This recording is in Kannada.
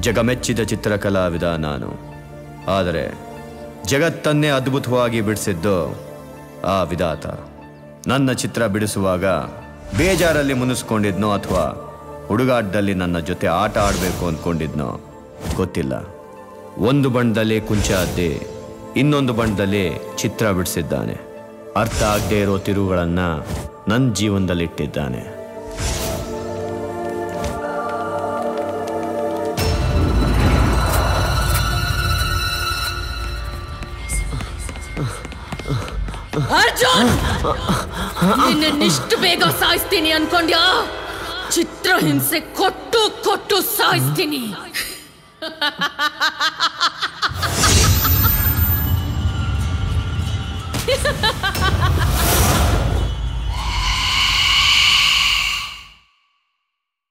ಜಗಮೆಚ್ಚಿದ ಚಿತ್ರಕಲಾವಿದ ನಾನು ಆದರೆ ಜಗತ್ತನ್ನೇ ಅದ್ಭುತವಾಗಿ ಬಿಡಿಸಿದ್ದು ಆ ವಿಧಾತ ನನ್ನ ಚಿತ್ರ ಬಿಡಿಸುವಾಗ ಬೇಜಾರಲ್ಲಿ ಮುನಿಸ್ಕೊಂಡಿದ್ನೋ ಅಥವಾ ಹುಡುಗಾಟದಲ್ಲಿ ನನ್ನ ಜೊತೆ ಆಟ ಆಡಬೇಕು ಅಂದ್ಕೊಂಡಿದ್ನೋ ಗೊತ್ತಿಲ್ಲ ಒಂದು ಬಣ್ಣದಲ್ಲಿ ಕುಂಚ ಅದ್ದಿ ಇನ್ನೊಂದು ಬಣ್ಣದಲ್ಲಿ ಚಿತ್ರ ಬಿಡಿಸಿದ್ದಾನೆ ಅರ್ಥ ಆಗದೆ ಇರೋ ತಿರುವುಗಳನ್ನು ನನ್ನ ಜೀವನದಲ್ಲಿಟ್ಟಿದ್ದಾನೆ ಅರ್ಜುನ್ ನಿನ್ನಿಷ್ಟು ಬೇಗ ಸಾಯಿಸ್ತೀನಿ ಅನ್ಕೊಂಡ್ಯಾ ಚಿತ್ರಹಿಂಸೆ ಕೊಟ್ಟು ಕೊಟ್ಟು ಸಾಯಿಸ್ತೀನಿ